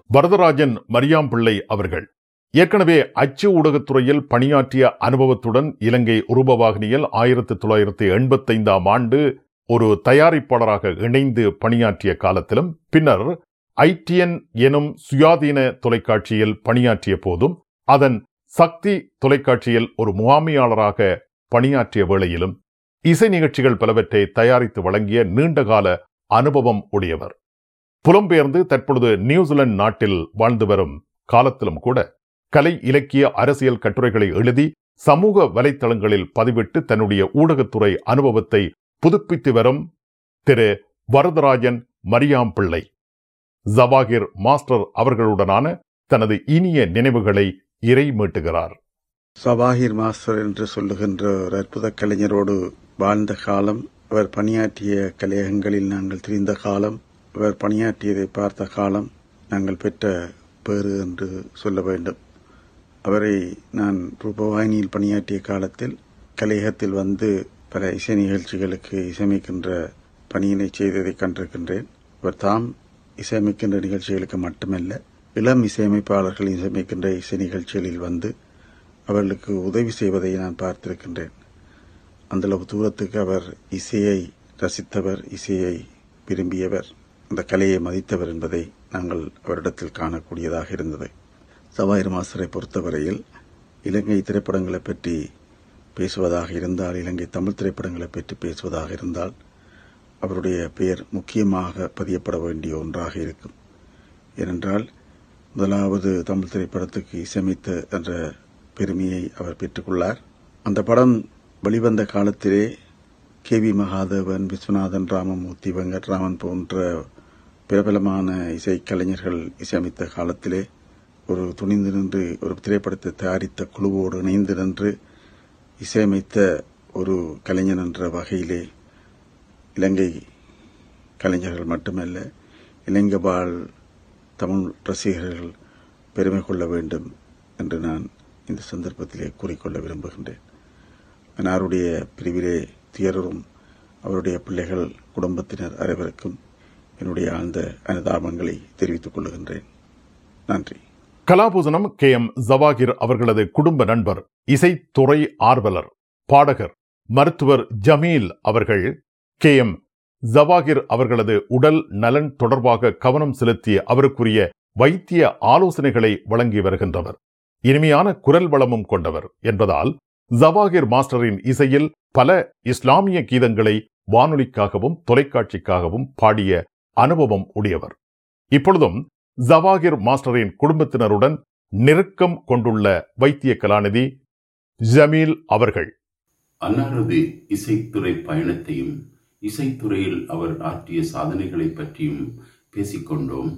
வரதராஜன் மரியாம்பிள்ளை அவர்கள் ஏற்கனவே அச்சு ஊடகத்துறையில் பணியாற்றிய அனுபவத்துடன் இலங்கை உருபவாகினியில் ஆயிரத்தி தொள்ளாயிரத்தி எண்பத்தைந்தாம் ஆண்டு ஒரு தயாரிப்பாளராக இணைந்து பணியாற்றிய காலத்திலும் பின்னர் ஐடிஎன் எனும் சுயாதீன தொலைக்காட்சியில் பணியாற்றிய போதும் அதன் சக்தி தொலைக்காட்சியில் ஒரு முகாமியாளராக பணியாற்றிய வேளையிலும் இசை நிகழ்ச்சிகள் பலவற்றை தயாரித்து வழங்கிய நீண்டகால அனுபவம் உடையவர் புலம்பெயர்ந்து தற்பொழுது நியூசிலாந்து நாட்டில் வாழ்ந்து வரும் காலத்திலும் கூட கலை இலக்கிய அரசியல் கட்டுரைகளை எழுதி சமூக வலைத்தளங்களில் பதிவிட்டு தன்னுடைய ஊடகத்துறை அனுபவத்தை புதுப்பித்து வரும் திரு வரதராஜன் மரியாம் பிள்ளை ஜவாகிர் மாஸ்டர் அவர்களுடனான தனது இனிய நினைவுகளை இறை மீட்டுகிறார் சபாஹிர் மாஸ்டர் என்று சொல்லுகின்ற ஒரு அற்புத கலைஞரோடு வாழ்ந்த காலம் அவர் பணியாற்றிய கலையகங்களில் நாங்கள் திரிந்த காலம் அவர் பணியாற்றியதை பார்த்த காலம் நாங்கள் பெற்ற பேறு என்று சொல்ல வேண்டும் அவரை நான் ரூபவாயினியில் பணியாற்றிய காலத்தில் கலையகத்தில் வந்து பல இசை நிகழ்ச்சிகளுக்கு இசையமைக்கின்ற பணியினை செய்ததை கண்டிருக்கின்றேன் அவர் தாம் இசையமைக்கின்ற நிகழ்ச்சிகளுக்கு மட்டுமல்ல இளம் இசையமைப்பாளர்கள் இசையமைக்கின்ற இசை நிகழ்ச்சிகளில் வந்து அவர்களுக்கு உதவி செய்வதை நான் பார்த்திருக்கின்றேன் அந்தளவு தூரத்துக்கு அவர் இசையை ரசித்தவர் இசையை விரும்பியவர் அந்த கலையை மதித்தவர் என்பதை நாங்கள் அவரிடத்தில் காணக்கூடியதாக இருந்தது சவாயிர் மாஸ்டரை பொறுத்தவரையில் இலங்கை திரைப்படங்களை பற்றி பேசுவதாக இருந்தால் இலங்கை தமிழ் திரைப்படங்களை பற்றி பேசுவதாக இருந்தால் அவருடைய பெயர் முக்கியமாக பதியப்பட வேண்டிய ஒன்றாக இருக்கும் ஏனென்றால் முதலாவது தமிழ் திரைப்படத்துக்கு இசையமைத்த என்ற பெருமையை அவர் பெற்றுக்கொள்ளார் அந்த படம் வெளிவந்த காலத்திலே கே வி மகாதேவன் விஸ்வநாதன் ராமமூர்த்தி வெங்கட்ராமன் போன்ற பிரபலமான இசைக்கலைஞர்கள் இசையமைத்த காலத்திலே ஒரு துணிந்து நின்று ஒரு திரைப்படத்தை தயாரித்த குழுவோடு இணைந்து நின்று இசையமைத்த ஒரு கலைஞன் என்ற வகையிலே இலங்கை கலைஞர்கள் மட்டுமல்ல இலங்கை வாழ் தமிழ் ரசிகர்கள் பெருமை கொள்ள வேண்டும் என்று நான் இந்த சந்தர்ப்பத்திலே கூறிக்கொள்ள விரும்புகின்றேன் அன்னாருடைய பிரிவிலே துயரும் அவருடைய பிள்ளைகள் குடும்பத்தினர் அனைவருக்கும் என்னுடைய ஆழ்ந்த அனுதாபங்களை தெரிவித்துக் கொள்கின்றேன் நன்றி கலாபூசணம் கே எம் ஜவாகிர் அவர்களது குடும்ப நண்பர் இசைத்துறை ஆர்வலர் பாடகர் மருத்துவர் ஜமீல் அவர்கள் கே எம் ஜவாகிர் அவர்களது உடல் நலன் தொடர்பாக கவனம் செலுத்திய அவருக்குரிய வைத்திய ஆலோசனைகளை வழங்கி வருகின்றவர் இனிமையான குரல் வளமும் கொண்டவர் என்பதால் ஜவாகிர் மாஸ்டரின் இசையில் பல இஸ்லாமிய கீதங்களை வானொலிக்காகவும் தொலைக்காட்சிக்காகவும் பாடிய அனுபவம் உடையவர் இப்பொழுதும் ஜவாகிர் மாஸ்டரின் குடும்பத்தினருடன் நெருக்கம் கொண்டுள்ள வைத்திய கலாநிதி ஜமீல் அவர்கள் அன்னாரது இசைத்துறை பயணத்தையும் இசைத்துறையில் அவர் ஆற்றிய சாதனைகளை பற்றியும் பேசிக்கொண்டோம்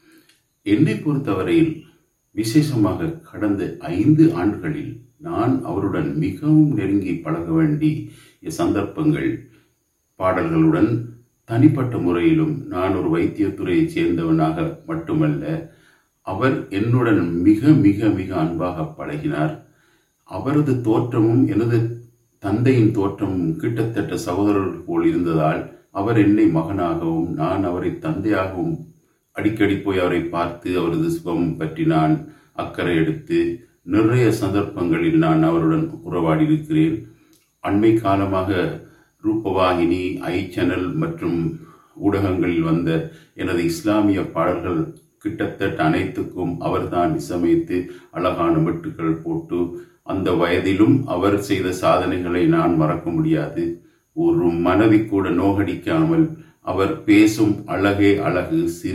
என்னை பொறுத்தவரையில் விசேஷமாக கடந்த ஐந்து ஆண்டுகளில் நான் அவருடன் மிகவும் நெருங்கி பழக வேண்டிய சந்தர்ப்பங்கள் பாடல்களுடன் தனிப்பட்ட முறையிலும் நான் ஒரு வைத்தியத்துறையைச் சேர்ந்தவனாக மட்டுமல்ல அவர் என்னுடன் மிக மிக மிக அன்பாக பழகினார் அவரது தோற்றமும் எனது தந்தையின் தோற்றமும் கிட்டத்தட்ட சகோதரர்கள் போல் இருந்ததால் அவர் என்னை மகனாகவும் நான் அவரை தந்தையாகவும் அடிக்கடி போய் அவரை பார்த்து அவரது சுகம் பற்றி நான் அக்கறை எடுத்து நிறைய சந்தர்ப்பங்களில் நான் அவருடன் உறவாடி இருக்கிறேன் அண்மை காலமாக ரூபவாகினி ஐ சேனல் மற்றும் ஊடகங்களில் வந்த எனது இஸ்லாமிய பாடல்கள் கிட்டத்தட்ட அனைத்துக்கும் அவர்தான் இசையமைத்து அழகான மெட்டுக்கள் போட்டு அந்த வயதிலும் அவர் செய்த சாதனைகளை நான் மறக்க முடியாது ஒரு மனதை கூட நோகடிக்காமல் அவர் பேசும் அழகே அழகு